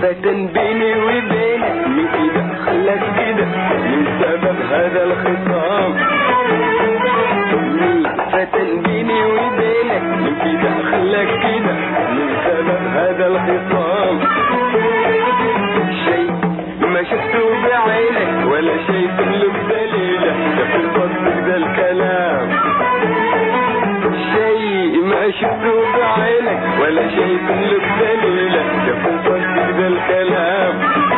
فتن بيني وبينك من كده خلاك كده من سبب هذا الخصام مين فتن بيني وبينك من كده خلاك كده من سبب هذا الخصام شيء ما شفته بعينك ولا شيء له بدليله ده في صدق ده الكلام شيء ما شفته بعينك ولا شيء له بدليله ده في صدق ده الكلام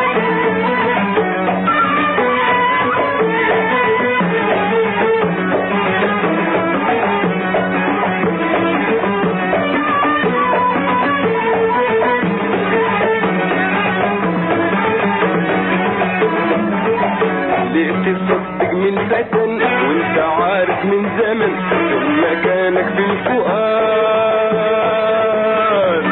ليه تصدق من فتن وانت عارف من زمن فين مكانك في الفؤاد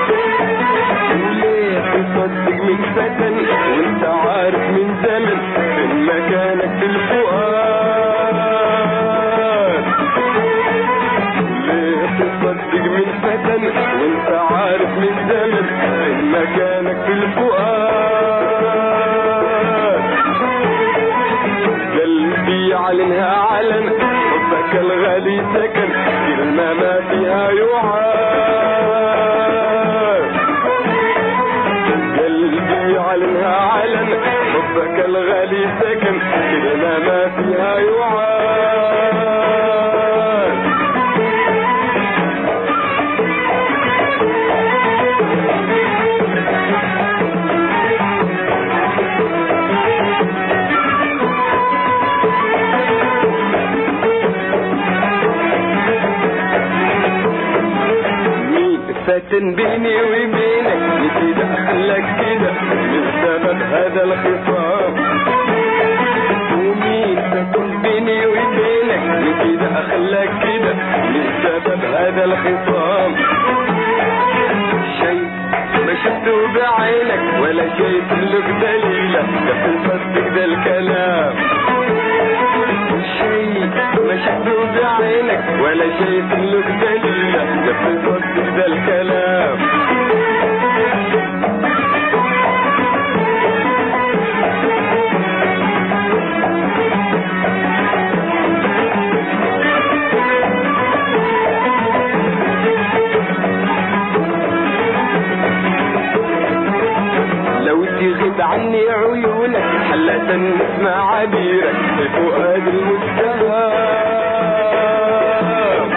وليه تصدق من فتن وانت عارف من زمن فين مكانك في الفؤاد ليه تصدق من فتن وانت عارف من زمن فين مكانك في الفؤاد قلبي علنها علن حبك الغالي سكن كلمة ما فيها يعاد قلبي علنها علن حبك الغالي سكن كلمة ما فيها يعاد مين فتن بيني وبينك كده خلك كده من سبب هذا الخصام ومين فتن بيني وبينك كده خلك كده من سبب هذا الخصام شيء ما شفته بعينك ولا شيء لك دليله ده في صدق ده الكلام شيء ما شفته بعينك ولا شيء لك دليله ده في صدق ده الكلام لو تغيب عني عيونك حلة نسمع عبيرك في فؤاد المستهام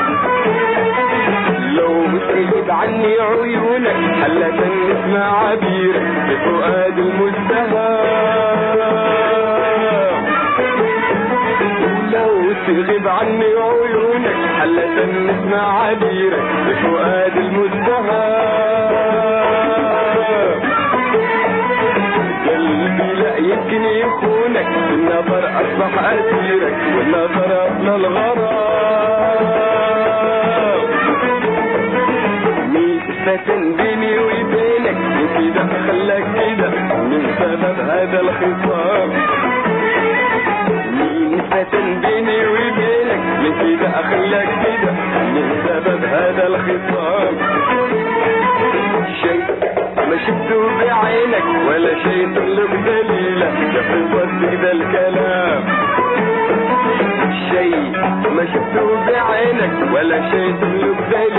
لو تغيب عني عيونك حلة نسمع عبيرك في فؤاد المستهام لو تغيب عني عيونك حلة نسمع عبيرك في فؤاد المستهام قلبي لا يمكن يخونك النظر اصبح اسيرك والنظر اصل الغرام مين فتن بيني وبينك من كده خلاك كده من سبب هذا الخصام مين فتن بيني وبينك من كده خلاك كده من سبب هذا الخصام شيء ما شفته بعينك ولا شيء لك دليله ده في صدق ده الكلام شيء ما شفته بعينك ولا شيء لك دليله